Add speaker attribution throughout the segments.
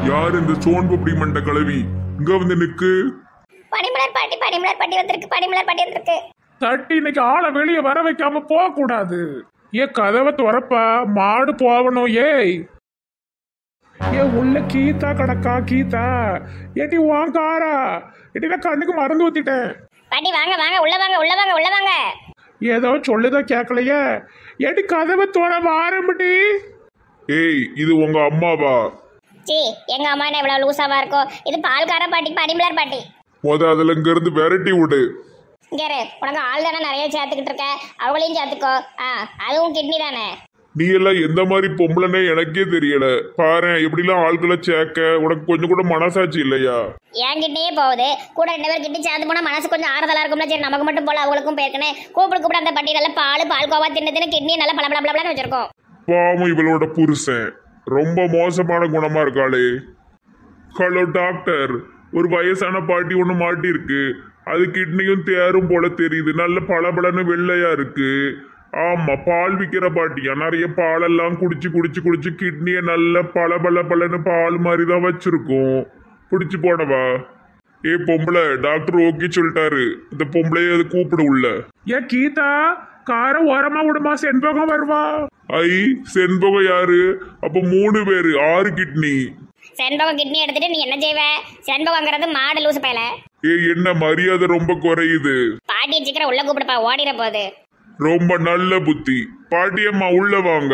Speaker 1: யார் இந்த சோன் பப்படி மண்ட கிளவி இங்க வந்து நிக்கு
Speaker 2: பனிமலர் பாட்டி பனிமலர் பாட்டி வந்திருக்கு பனிமலர் பாட்டி வந்திருக்கு
Speaker 3: தட்டி இன்னைக்கு ஆளை வெளியே வர வைக்காம போக கூடாது ஏ கதவை துறப்பா மாடு போகணும் ஏய் ஏ உள்ள கீதா கடக்கா கீதா ஏட்டி உன் காரா ஏட்டி நான் கண்ணுக்கு மறந்து ஊத்திட்டேன்
Speaker 2: பாட்டி வாங்க வாங்க உள்ள வாங்க உள்ள வாங்க உள்ள வாங்க
Speaker 3: ஏதோ சொல்லுதா கேட்கலையே ஏட்டி கதவை துற வாரம்பட்டி
Speaker 1: ஏய் இது உங்க அம்மாவா
Speaker 2: சி எங்க அம்மா என்ன இவ்வளவு லூசாவா இருக்கும் இது பால்கார பாட்டி பனிமலர் பாட்டி
Speaker 1: முத அதுல இங்க இருந்து விரட்டி விடு
Speaker 2: இங்க இரு உனக்கு ஆள் தானே நிறைய சேர்த்துக்கிட்டு இருக்க அவங்களையும் சேர்த்துக்கோ ஆ அதுவும் கிட்னி தானே
Speaker 1: நீ எல்லாம் எந்த மாதிரி பொம்பளைனே எனக்கே தெரியல பாரு எப்படிலாம் ஆட்களை சேர்க்க உனக்கு கொஞ்சம் கூட மனசாட்சி இல்லையா
Speaker 2: என் கிட்டயே போகுது கூட ரெண்டு பேர் கிட்ட சேர்ந்து போனா மனசு கொஞ்சம் ஆறுதலா இருக்கும்ல சரி நமக்கு மட்டும் போல அவங்களுக்கும் பேருக்குன்னு கூப்பிடு கூப்பிட அந்த பட்டி நல்ல பால் பால் கோவா தின்னு தின்னு கிட்னி நல்லா பல பல பலன்னு வச்சிருக்கோம்
Speaker 1: பாவம் இவளோட புருஷன் ரொம்ப மோசமான குணமா இருக்காளே ஹலோ டாக்டர் ஒரு வயசான பாட்டி ஒன்று மாட்டிருக்கு அது கிட்னியும் தேரும் போல தெரியுது நல்ல பளபளன்னு வெள்ளையா இருக்கு ஆமா பால் விற்கிற பாட்டியா நிறைய பாலெல்லாம் குடிச்சு குடிச்சு குடிச்சு கிட்னியை நல்ல பளபள பளன்னு பால் மாதிரி தான் வச்சிருக்கோம் பிடிச்சு போடவா ஏ பொம்பளை டாக்டர் ஓகே சொல்லிட்டாரு இந்த பொம்பளைய அது கூப்பிடு உள்ள
Speaker 3: ஏ கீதா காரை ஓரமா விடுமா செண்பகம் வருவா
Speaker 1: ஐ செண்பகம் யாரு அப்ப மூணு பேரு ஆறு கிட்னி
Speaker 2: செண்பகம் கிட்னி எடுத்துட்டு நீ என்ன செய்வ செண்பகங்கிறது மாடு லூசு பயல
Speaker 1: ஏ என்ன மரியாதை ரொம்ப குறையுது
Speaker 2: பாட்டியை சீக்கிரம் உள்ள கூப்பிடுப்பா ஓடிட போகுது
Speaker 1: ரொம்ப நல்ல புத்தி பாட்டியம்மா உள்ள வாங்க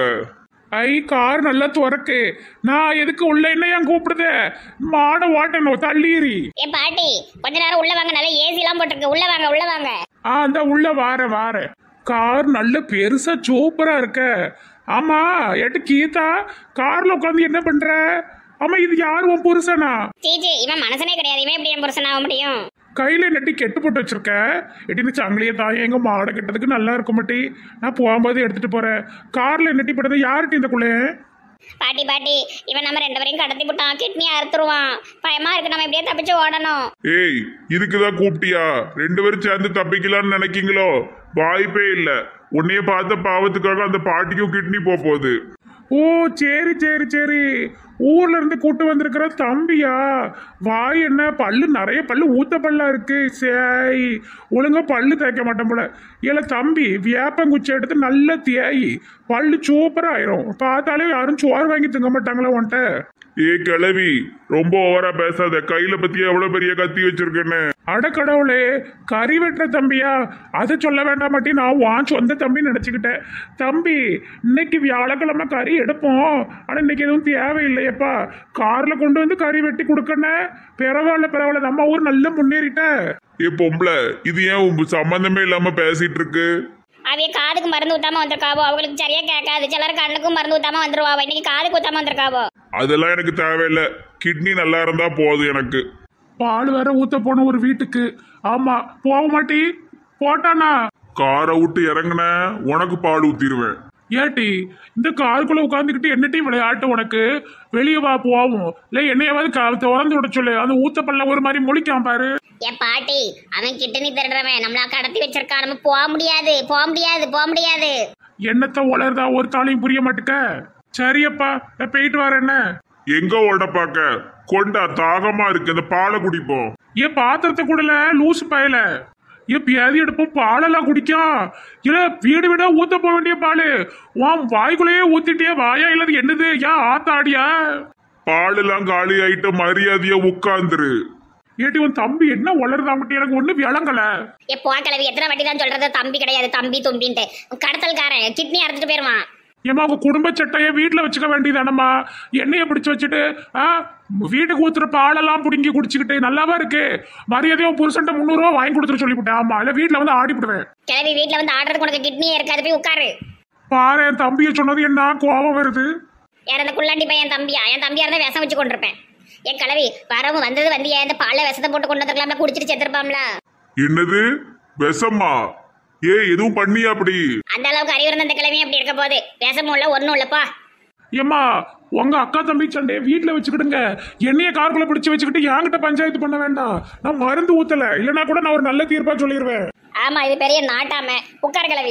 Speaker 3: ஐ கார் நல்லா துறக்கு நான் எதுக்கு உள்ள என்ன ஏன் கூப்பிடுத மாடை ஓட்டணும் தள்ளீரி
Speaker 2: ஏ பாட்டி கொஞ்ச நேரம் உள்ள வாங்க நல்லா ஏசி எல்லாம் போட்டிருக்கு உள்ள வாங்க உள்ள வாங்க
Speaker 3: ஆ அந்த உள்ள வார வார கார் நல்ல பெருசா சூப்பரா இருக்க ஆமா எட்டு கீதா கார்ல உட்காந்து என்ன பண்ற ஆமா இது யார் உன் புருஷனா
Speaker 2: சீச்சி இவன் மனசனே கிடையாது இவன் எப்படி என் புருஷன் ஆக முடியும்
Speaker 3: கையில நட்டி கெட்டு போட்டு வச்சிருக்க எட்டி இந்த சங்கிலியை தான் எங்க மாடை கெட்டதுக்கு நல்லா இருக்கும் மட்டி நான் போகும்போது எடுத்துட்டு போறேன் கார்ல நெட்டி போட்டது யார்கிட்ட இந்த குள்ளே
Speaker 2: பாட்டி பாட்டி இவன் நம்ம ரெண்டு பேரையும் கடத்தி விட்டான் கிட்னி அறுத்துருவான் பயமா இருக்கு நம்ம எப்படியே தப்பிச்சு ஓடணும்
Speaker 1: ஏய் இதுக்குதான் கூப்பிட்டியா ரெண்டு பேரும் சேர்ந்து தப்பிக்கலாம்னு நினைக்கீங்களோ வாய்ப்பே இல்ல உன்னைய பார்த்த பாவத்துக்காக அந்த பாட்டிக்கும் கிட்னி போக போகுது
Speaker 3: ஓ சரி சரி சரி ஊர்ல இருந்து கூட்டு வந்திருக்கிற தம்பியா வாய் என்ன பல்லு நிறைய பல்லு ஊத்த பல்லா இருக்கு சேய் ஒழுங்கா பல்லு தேய்க்க மாட்டேன் போல இல்ல தம்பி வேப்பங்குச்சி எடுத்து நல்ல தேய் பல்லு சூப்பரா ஆயிரும் பார்த்தாலே யாரும் சோறு வாங்கி திங்க மாட்டாங்களா உன்ட்ட
Speaker 1: ஏ கிளவி ரொம்ப ஓவரா பேசாத கையில பத்தி எவ்வளவு பெரிய கத்தி வச்சிருக்கேன்னு
Speaker 3: அடக்கடவுளே கறி வெட்டுற தம்பியா அதை சொல்ல வேண்டாம் மாட்டி நான் வான் சொந்த தம்பி நினச்சிக்கிட்டேன் தம்பி இன்னைக்கு வியாழக்கிழமை கறி எடுப்போம் ஆனால் இன்னைக்கு எதுவும் தேவையில்லையப்பா காரில் கொண்டு வந்து கறி வெட்டி கொடுக்கணும் பரவாயில்ல பரவாயில்ல நம்ம ஊர் நல்ல முன்னேறிட்ட
Speaker 1: ஏ பொம்பளை இது ஏன் உங்க சம்பந்தமே இல்லாம பேசிட்டு இருக்கு
Speaker 2: அவைய காதுக்கு மருந்து ஊத்தாம வந்திருக்காவோ அவங்களுக்கு சரியா கேட்காது சிலர் கண்ணுக்கும் மருந்து ஊத்தாம வந்துருவாவோ இன்னைக்கு காதுக்கு ஊத்தாம வந்திருக்காவோ
Speaker 1: அதெல்லாம் எனக்கு தேவையில்லை கிட்னி நல்லா இருந்தா போதும் எனக்கு
Speaker 3: பால் வேற ஊத்த போன ஒரு வீட்டுக்கு ஆமா போக மாட்டி போட்டானா
Speaker 1: காரை விட்டு இறங்குன உனக்கு பால் ஊத்திடுவேன்
Speaker 3: ஏட்டி இந்த காருக்குள்ள உட்காந்துக்கிட்டு என்னட்டி விளையாட்டு உனக்கு வெளியே வா போவோம் இல்லை என்னையாவது க- திறந்து விட சொல்லு அந்த ஊத்த பல்ல ஒரு மாதிரி முழிக்காம பாரு
Speaker 2: ஏன் பாட்டி அவன் கிட்டனி திருடுறவன் நம்மள கடத்தி வச்சிருக்கான் நம்ம போக முடியாது போக முடியாது போக முடியாது
Speaker 3: என்னத்த உளருதா ஒரு தாளையும் புரிய மாட்டுக்க சரியப்பா நான் போயிட்டு வரேன் என்ன
Speaker 1: எங்க ஓட பாக்க கொண்டா தாகமா இருக்கு இந்த பாலை குடிப்போம்
Speaker 3: ஏன் பாத்திரத்தை கூடல லூசு பயல ஏன் பியாதி எடுப்போம் பாலெல்லாம் குடிக்கும் இல்ல வீடு வீடா ஊத்த போக வேண்டிய பாலு உன் வாய்க்குள்ளேயே ஊத்திட்டியா வாயா இல்லது என்னது ஏன் ஆத்தாடியா
Speaker 1: பால் எல்லாம் காலி ஆயிட்டு மரியாதையா உட்காந்துரு
Speaker 3: ஏட்டி உன் தம்பி என்ன உளருதா மட்டும் எனக்கு ஒண்ணு விளங்கல
Speaker 2: ஏ போ கிளவி எத்தனை வாட்டி தான் சொல்றது தம்பி கிடையாது தம்பி தும்பின்ட்டு கடத்தல்காரன் கிட்னி அறுத்துட்டு போயிருவான்
Speaker 3: ஏமா உங்க குடும்ப சட்டையை வீட்டுல வச்சுக்க வேண்டியதானம்மா எண்ணெயை பிடிச்சு வச்சுட்டு ஆ வீட்டுக்கு ஊத்துற பாலெல்லாம் பிடுங்கி குடிச்சுக்கிட்டு நல்லாவா இருக்கு மரியாதையா உன் புருஷன்ட்ட முந்நூறுவா வாங்கி கொடுத்துட்டு சொல்லிவிட்டேன் ஆமா இல்ல வீட்டுல வந்து ஆடிவிடுவேன்
Speaker 2: கிளவி வீட்டுல வந்து ஆடுறதுக்கு உனக்கு கிட்னியே இருக்காது போய் உட்காரு
Speaker 3: பாரு என் தம்பியை சொன்னது என்ன கோபம் வருது
Speaker 2: யார் அந்த குள்ளாண்டி பையன் தம்பியா என் தம்பியா இருந்தா விஷம் வச்சு கொண்டிருப்பேன் என் கிளவி வரவும் வந்தது வந்து ஏன் இந்த பால்ல விஷத்தை போட்டு கொண்டு வந்துருக்கலாம்ல குடிச்சிட்டு செத்துருப்பாம்ல
Speaker 1: என்னது விஷமா ஏ எதுவும் பண்ணியா அப்படி
Speaker 2: அந்த அளவுக்கு அறிவு இருந்த அந்த கிழமையும் அப்படி இருக்க போகுது விஷமும் இல்ல ஒன்றும் இல்லப்பா
Speaker 3: ஏம்மா உங்க அக்கா தம்பி சண்டையை வீட்டுல வச்சுக்கிடுங்க என்னைய காருக்குள்ள பிடிச்சு வச்சுக்கிட்டு என்கிட்ட பஞ்சாயத்து பண்ண வேண்டாம் நான் மருந்து ஊத்தல இல்லைன்னா கூட நான் ஒரு நல்ல தீர்ப்பா சொல்லிடுவேன்
Speaker 2: ஆமா இது பெரிய நாட்டாம உட்கார் கிளவி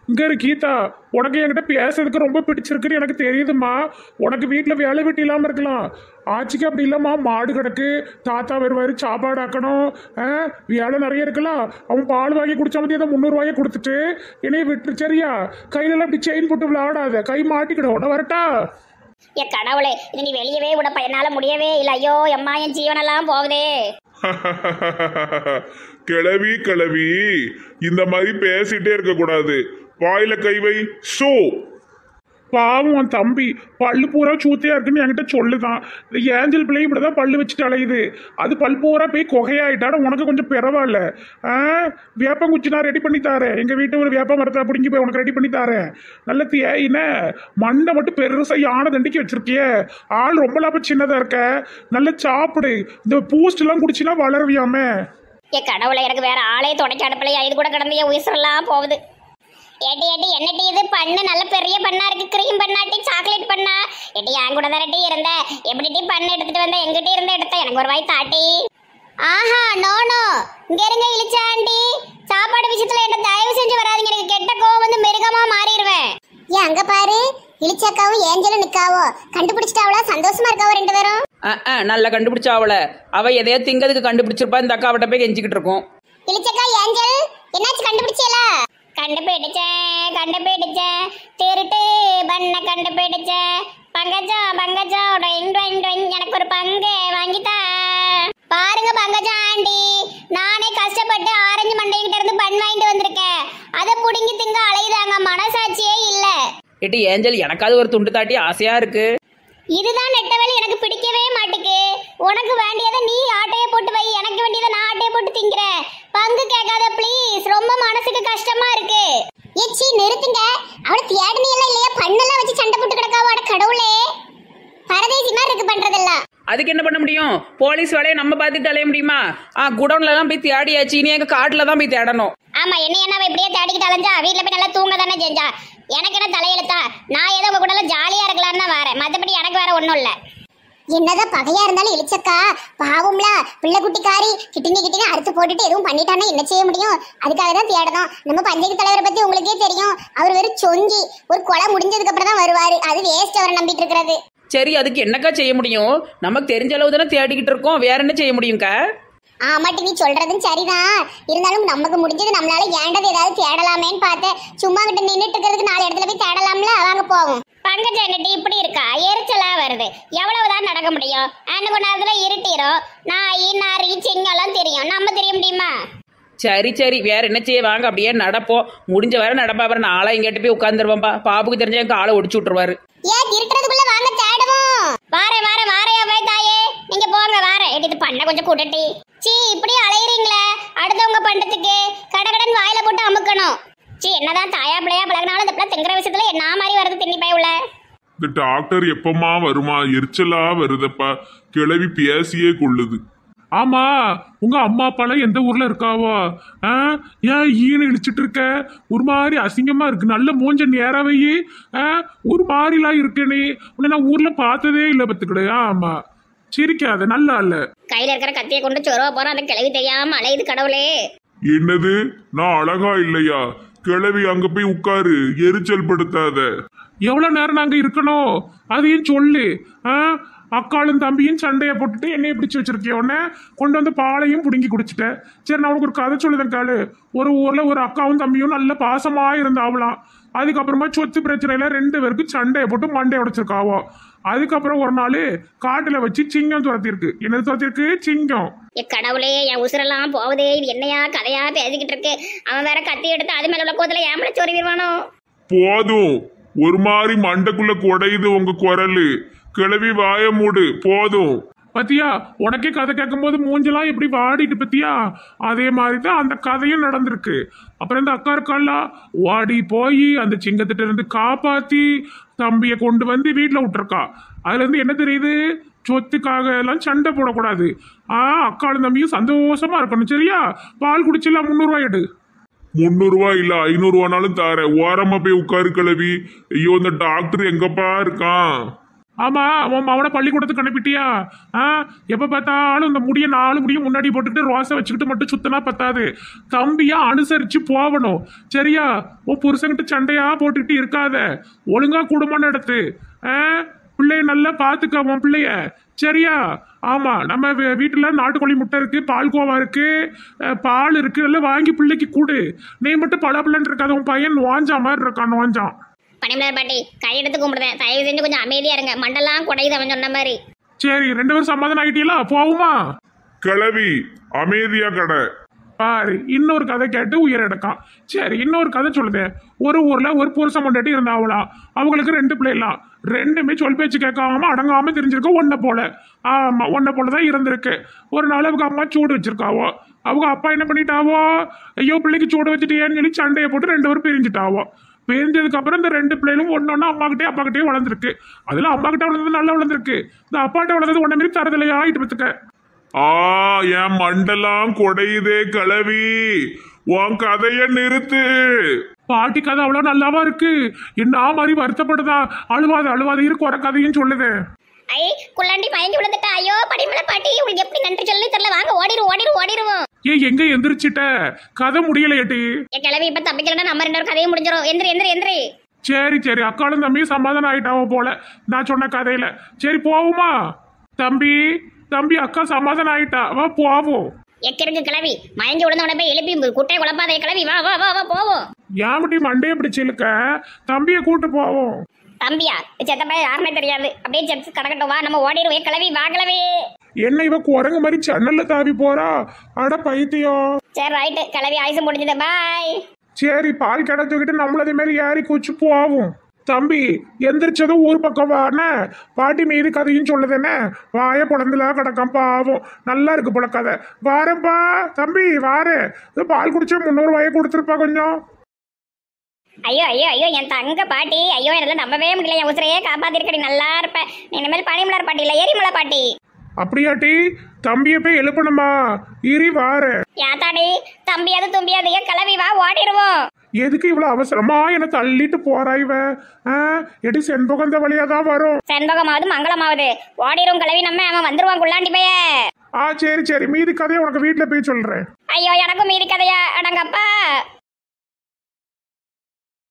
Speaker 3: இங்க இரு கீதா உனக்கு என்கிட்ட பேசுறதுக்கு ரொம்ப பிடிச்சிருக்குன்னு எனக்கு தெரியுதுமா உனக்கு வீட்டில் வேலை வெட்டி இல்லாமல் இருக்கலாம் ஆச்சிக்கு அப்படி இல்லைம்மா மாடு கிடக்கு தாத்தா வருவார் சாப்பாடு ஆக்கணும் ஆ, வேலை நிறைய இருக்கலாம் அவன் பால் வாங்கி குடிச்ச மாதிரி ஏதோ முந்நூறுவாயை கொடுத்துட்டு என்னைய விட்டு சரியா கையிலலாம் அப்படி செயின் போட்டு விளையாடாத கை மாட்டிக்கிட உட வரட்டா
Speaker 2: ஏ கடவுளே இது நீ வெளியவே விட என்னால முடியவே இல்லை ஐயோ எம்மா என் ஜீவனெல்லாம் போகுதே
Speaker 1: கிளவி கிளவி இந்த மாதிரி பேசிட்டே இருக்க கூடாது வாயில கை வை ஷோ
Speaker 3: பாவம் உன் தம்பி பல்லு பூரா சூத்தையா இருக்குன்னு என்கிட்ட சொல்லுதான் இந்த ஏஞ்சல் பிள்ளை இப்படிதான் பல்லு வச்சுட்டு அலையுது அது பல் பூரா போய் குகையாயிட்டாட உனக்கு கொஞ்சம் பரவாயில்ல ஆ வேப்பங்குச்சி நான் ரெடி பண்ணி தரேன் எங்க வீட்டு ஒரு வேப்ப மரத்தை பிடிங்கி போய் உனக்கு ரெடி பண்ணி தரேன் நல்ல தேயின மண்டை மட்டும் பெருசா யானை தண்டிக்கு வச்சிருக்கியே ஆள் ரொம்ப லாபம் சின்னதா இருக்க நல்ல சாப்பிடு இந்த பூஸ்ட் எல்லாம் குடிச்சினா வளருவியாமே
Speaker 2: ஏ கடவுளை எனக்கு வேற ஆளே துடைக்க அடுப்பிலையா இது கூட கடந்து என் உயிரெல்லாம் போகுது ஏட்டி ஏட்டி என்னட்டி இது பண்ணு நல்ல பெரிய பண்ணா இருக்கு கிரீம் பண்ணாட்டி சாக்லேட் பண்ணா ஏட்டி என் கூட தானே இருந்த எப்படி டீ பண்ணு எடுத்துட்டு வந்த எங்கிட்ட இருந்து எடுத்த எனக்கு ஒரு வாய் தாட்டி ஆஹா நோ நோ இங்க இருங்க இழிச்சாண்டி சாப்பாடு விஷயத்துல என்ன தயவு செஞ்சு வராதீங்க எனக்கு கெட்ட கோவம் வந்து மிருகமா மாறிடுவேன்
Speaker 4: ஏன் அங்க பாரு இளிச்சக்காவும் ஏஞ்சலும் நிக்காவோ கண்டுபிடிச்சிட்டாவளா சந்தோஷமா இருக்காவோ ரெண்டு பேரும்
Speaker 5: ஆ ஆ நல்லா கண்டுபிடிச்சா அவளை அவ எதையோ திங்கிறதுக்கு கண்டுபிடிச்சிருப்பா இந்த அக்காவிட்ட போய் கெஞ்சிக்கிட்டு இருக்கோம்
Speaker 4: இளிச்சக்கா ஏஞ்சல் என்னாச்சு கண்டுபிடிச்சியல
Speaker 2: கண்டுபிடிச்சேன் கண்டுபிடிச்சேன் திருட்டு பண்ண கண்டுபிடிச்சேன் பங்கஜம் பங்கஜம் டொயின் டொயின் டொயின் எனக்கு ஒரு பங்கு வாங்கித்தா பாருங்க பங்கஜம் ஆண்டி நானே கஷ்டப்பட்டு ஆரஞ்சு மண்டைகிட்ட இருந்து பண் வாங்கிட்டு வந்திருக்கேன் அதை புடுங்கி திங்க அலையுதாங்க மனசாட்சியே இல்லை
Speaker 5: ஏட்டி ஏஞ்சல் எனக்காவது ஒரு துண்டு தாட்டி ஆசையா இருக்கு
Speaker 2: இதுதான் நெட்டவேலி எனக்கு பிடிக்கவே மாட்டுக்கு உனக்கு வேண்டியதை நீ ஆட்டைய போட்டு வை எனக்கு வேண்டியதை நான் ஆட்டைய போட்டு திங்கிறேன் பங்கு கேட்காத ப்ளீஸ் ரொம்ப மனசுக்கு கஷ்டமா இருக்கு
Speaker 4: ஏச்சி நிறுத்துங்க அவள தேடனி எல்லாம் இல்லையா பண்ணெல்லாம் வச்சு சண்டை போட்டு கிடக்காவோ அட கடவுளே பரதேசி மாதிரி இருக்கு பண்றதெல்லாம்
Speaker 5: அதுக்கு என்ன பண்ண முடியும் போலீஸ் வேலையை நம்ம பார்த்துட்டு அலைய முடியுமா ஆ குடோன்ல தான் போய் தேடியாச்சு இனி எங்க காட்டுல தான் போய் தேடணும்
Speaker 2: ஆமா என்ன என்ன அவ இப்படியே தேடிக்கிட்டு அலைஞ்சா வீட்ல போய் நல்லா தூங்க தானே செஞ்சா எனக்கு என்ன தலையெழுத்தா நான் ஏதோ உங்க கூட எல்லாம் ஜாலியா இருக்கலாம்னு தான் வரேன் மத்தபடி எனக்கு வேற ஒண்ணும் இல்ல
Speaker 4: என்னதான் பகையா இருந்தாலும் இளிச்சக்கா பாவம்ல பிள்ளை குட்டிக்காரி கிட்டினி கிட்டினி அறுத்து போட்டுட்டு எதுவும் பண்ணிட்டான்னா என்ன செய்ய முடியும் அதுக்காக தான் தேடணும் நம்ம பஞ்சாயத்து தலைவரை பத்தி உங்களுக்கே தெரியும் அவர் வெறும் சொங்கி ஒரு கொலை முடிஞ்சதுக்கு அப்புறம் தான் வருவாரு அது வேஸ்ட் அவரை நம்பிட்டு இருக்கிறது
Speaker 5: சரி அதுக்கு என்னக்கா செய்ய முடியும் நமக்கு தெரிஞ்ச அளவு தானே தேடிக்கிட்டு இருக்கோம் வேற என்ன செய்ய முடியும்க்கா
Speaker 4: ஆமாட்டி நீ சொல்றதும் சரிதான் இருந்தாலும் நமக்கு முடிஞ்சது நம்மளால ஏண்டது ஏதாவது தேடலாமேன்னு பார்த்தேன் சும்மா கிட்ட நின்றுட்டு இருக்கிறதுக்கு நாலு இடத்துல போய் தேடலாம்ல வாங்க போவோம்
Speaker 2: பங்கஜ நெட்டி இப்படி இருக்கா எரிச்சலா வருது எவ்வளவுதான் நடக்க முடியும் அண்ணு கொஞ்ச நேரத்துல இருட்டிரும் நாய் நரி சிங்கம்லாம் தெரியும் நம்ம தெரிய முடியுமா
Speaker 5: சரி சரி வேற என்ன செய்ய வாங்க அப்படியே நடப்போம் முடிஞ்ச வரை நடப்பா அப்புறம் நாளா இங்கிட்ட போய் உட்காந்துருவோம்பா பாப்புக்கு தெரிஞ்ச எங்க ஆளை ஒடிச்சு விட்டுருவாரு
Speaker 4: ஏன் இருட்டுறதுக்குள்ள வாங்க தேடுவோம்
Speaker 2: வாரேன் வாரேன் வாரையா போய் தாயே நீங்க போங்க வாரேன் ஏடி, இது பண்ண கொஞ்சம் கூட்டட்டி சீ இப்படி அலையுறீங்களே அடுத்தவங்க பண்டத்துக்கு கடகடன் வாயில போட்டு அமுக்கணும் சீ என்னதான் தாயா பிள்ளையா பழகினாலும் இந்த பிள்ளை திங்கிற விஷயத்துல என்ன மாதிரி வருது திண்ணி பய உள்ள
Speaker 1: இந்த டாக்டர் எப்பமா வருமா எரிச்சலா வருதப்பா கிளவி பேசியே கொள்ளுது
Speaker 3: ஆமா உங்க அம்மா அப்பாலாம் எந்த ஊர்ல இருக்காவோ ஆ ஏன் ஈன இழிச்சிட்டு இருக்க ஒரு மாதிரி அசிங்கமா இருக்கு நல்ல மூஞ்ச நேராவே ஆ ஒரு மாதிரிலாம் இருக்கனே உன்னை நான் ஊர்ல பார்த்ததே இல்லை பத்துக்கிடு ஆமா சிரிக்காத நல்லா இல்ல
Speaker 2: கையில இருக்கிற கத்தியை கொண்டு சொருவ போறோம் அந்த கிளவி தெரியாம அலையுது கடவுளே
Speaker 1: என்னது நான் அழகா இல்லையா கிளவி அங்க போய் உட்காரு எரிச்சல் படுத்தாத
Speaker 3: எவ்வளோ நேரம் நாங்கள் இருக்கணும் அதையும் சொல்லு ஆ அக்காளும் தம்பியும் சண்டையை போட்டுட்டு என்னைய பிடிச்சி வச்சிருக்கேன் உடனே கொண்டு வந்து பாலையும் பிடுங்கி குடிச்சிட்டேன் சரி நான் உனக்கு ஒரு கதை சொல்லுதேன் காலு ஒரு ஊரில் ஒரு அக்காவும் தம்பியும் நல்ல பாசமாக இருந்தாவலாம் அதுக்கப்புறமா சொத்து பிரச்சனையில ரெண்டு பேருக்கும் சண்டையை போட்டு மண்டையை உடைச்சிருக்காவோ அதுக்கப்புறம் ஒரு நாள் காட்டில் வச்சு சிங்கம் துரத்திருக்கு என்னது துரத்திருக்கு சிங்கம்
Speaker 2: எ கடவுளே என் உசுரெல்லாம் போகுதே இது என்னையா கதையா பேசிக்கிட்டு இருக்கு அவன் வேற கத்தி எடுத்து அது மேல உள்ள கோத்துல ஏம்பளை சொருவிடுவானோ
Speaker 1: போதும் ஒரு மாதிரி மண்டைக்குள்ள குடையுது உங்க குரலு கிளவி வாய மூடு போதும்
Speaker 3: பத்தியா உனக்கே கதை கேட்கும்போது மூஞ்செல்லாம் எப்படி வாடிட்டு பத்தியா அதே மாதிரி தான் அந்த கதையும் நடந்திருக்கு அப்புறம் இந்த அக்கா இருக்கால ஓடி போய் அந்த சிங்கத்திட்ட இருந்து காப்பாத்தி தம்பியை கொண்டு வந்து வீட்டில் விட்டுருக்கா அதுல இருந்து என்ன தெரியுது சொத்துக்காக எல்லாம் சண்டை போடக்கூடாது ஆ அக்காளும் தம்பியும் சந்தோஷமா இருக்கணும் சரியா பால் குடிச்சிடலாம் முந்நூறுவா எடு
Speaker 1: முந்நூறுவா இல்ல ஐநூறுவானாலும் தாரேன் ஓரமா போய் உட்காரு கிளவி ஐயோ இந்த டாக்டர் எங்கப்பா இருக்கான்
Speaker 3: ஆமா அவன் அவனை பள்ளிக்கூடத்துக்கு அனுப்பிட்டியா ஆ எப்ப பார்த்தாலும் இந்த முடிய நாலு முடியும் முன்னாடி போட்டுட்டு ரோசை வச்சுக்கிட்டு மட்டும் சுத்தினா பத்தாது தம்பியா அனுசரிச்சு போகணும் சரியா உன் புருஷன்கிட்ட சண்டையா போட்டுக்கிட்டு இருக்காத ஒழுங்கா குடும்பம் நடத்து ஆ பிள்ளைய நல்லா பாத்துக்க உன் பிள்ளைய சரியா ஆமா நம்ம வீ- வீட்டுல நாட்டுக்கோழி முட்டை இருக்கு பால் கோவா இருக்கு அஹ், பால் இருக்கு எல்லாம் வாங்கி பிள்ளைக்கு கொடு நீ மட்டும் பல பிள்ளைன்னு இருக்காத உன் பையன் நோஞ்சா மாதிரி இருக்கான் நோஞ்சான்
Speaker 2: பனிமலர் பாட்டி கையெடுத்து கும்பிடுறேன் தயவு செஞ்சு கொஞ்சம் அமைதியா இருங்க மண்டெல்லாம் குடையுது அவன் சொன்ன மாதிரி
Speaker 3: சரி ரெண்டு பேரும் சமாதானம் ஆகிட்டீங்களா போவுமா
Speaker 1: கிளவி அமைதியா கடை
Speaker 3: பாரு இன்னொரு கதை கேட்டு உயிர் எடுக்கான் சரி இன்னொரு கதை சொல்லுது ஒரு ஊர்ல ஒரு புருஷன் முன்னாடி இருந்தாவலாம் அவங்களுக்கு ரெண்டு பிள்ளைலாம் ரெண்டுமே சொல் பேச்சு கேட்காம அடங்காம தெரிஞ்சிருக்க ஒன்ன போல ஆமா ஒன்ன போல தான் இருந்திருக்கு ஒரு நாள் அவங்க அம்மா சூடு வச்சிருக்காவோ அவங்க அப்பா என்ன பண்ணிட்டாவோ ஐயோ பிள்ளைக்கு சூடு வச்சுட்டேன்னு சொல்லி சண்டையை போட்டு ரெண்டு பேரும் பிரிஞ்சுட்டாவோ பிரிஞ்சதுக்கு அப்புறம் இந்த ரெண்டு பிள்ளைகளும் ஒன்னொன்னு அம்மா கிட்டே அப்பா கிட்டே வளர்ந்துருக்கு அதுல அம்மா கிட்ட வளர்ந்தது நல்லா வளர்ந்துருக்கு இந்த அப்பாட்ட வளர்ந்தது ஒன்ன மாரி தரதில்லையா ஆயிட்டு பத்துக்க
Speaker 1: ஆ என் மண்டெல்லாம் குடையுதே கிளவி உன் கதைய நிறுத்து
Speaker 3: பாட்டி கதை அவ்வளோ நல்லாவா இருக்கு என்ன மாதிரி வருத்தப்படுதா அழுவாத அழுவாத இருக்கு ஒரு கதையும் சொல்லுது
Speaker 2: ஐ குள்ளாண்டி மயங்கி விழுந்துட்டா ஐயோ பனிமலர் பாட்டி உங்களுக்கு எப்படி நன்றி சொல்லி தெரியல வாங்க ஓடிரும் ஓடிரும் ஓடிருவோம்
Speaker 3: ஏ எங்க எந்திரிச்சிட்ட கதை முடியலையேட்டி
Speaker 2: என் கிளவி இப்ப தப்பிக்கலன்னா நம்ம ரெண்டு பேரும் கதையும் முடிஞ்சிடும் எந்திரி எந்திரி எந்திரி
Speaker 3: சரி சரி அக்காலும் தம்பியும் சமாதானம் ஆயிட்டாவோ போல நான் சொன்ன கதையில சரி போவோமா தம்பி தம்பி அக்கா சமாதானம் ஆயிட்டா வா போவோம்
Speaker 2: எக்கிருக்கு கிளவி மயங்கி விழுந்த உடனே போய் எழுப்பி குட்டை குழப்பாத கிளவி வா வா வா வா போவோம்
Speaker 3: ஏன் மண்டையை பிடிச்சி இழுக்க தம்பியை கூட்டு போவோம்
Speaker 2: தம்பியா செத்தப்ப யாருமே தெரியாது அப்படியே செத்து கிடக்கட்டும் வா நம்ம ஓடிடுவோம் கிளவி வா கிளவி
Speaker 3: என்ன இவ குரங்கு மாதிரி ஜன்னல்ல தாவி போறா அட பைத்தியம்
Speaker 2: சரி ரைட்டு கிளவி ஆயுசு முடிஞ்சது பாய்
Speaker 3: சரி பால் கடை தூக்கிட்டு நம்மள அதே மாதிரி ஏறி குச்சி போவோம் தம்பி எந்திரிச்சதும் ஊர் பக்கம் வான பாட்டி மீது கதையும் சொல்லுதுன்னு வாய குழந்துல கிடக்கான் பாவம் நல்லா இருக்கு போல கதை வாரேன்ப்பா தம்பி வாரேன் இது பால் குடிச்சா முந்நூறு வாயை கொடுத்துருப்பா கொஞ்சம்
Speaker 2: ஐயோ ஐயோ ஐயோ என் தங்க பாட்டி ஐயோ என்னால நம்பவே முடியல என் உசிரையே காப்பாத்திருக்கடி நல்லா இருப்பேன் நீ இனிமேல் பனிமலர் பாட்டி இல்ல ஏரிமலை பாட்டி
Speaker 3: அப்படியாட்டி தம்பியை போய் எழுப்பணுமா இரி வாரேன்
Speaker 2: யாத்தாடி தம்பியாது தும்பியாது ஏன் கிளவி வா ஓடிடுவோம்
Speaker 3: எதுக்கு இவ்வளவு அவசரமா என்னை தள்ளிட்டு போறா இவ ஆ, எடி செண்பகம் வழியா தான் வரும்
Speaker 2: செண்பகமாவது மங்களமாவது ஓடிரும் கிளவி நம்ம அவன் வந்துருவான் குள்ளாண்டி பைய
Speaker 3: ஆ சரி சரி மீதி கதையை உனக்கு வீட்டில் போய் சொல்றேன்
Speaker 2: ஐயோ எனக்கும் மீறி கதையா அடங்கப்பா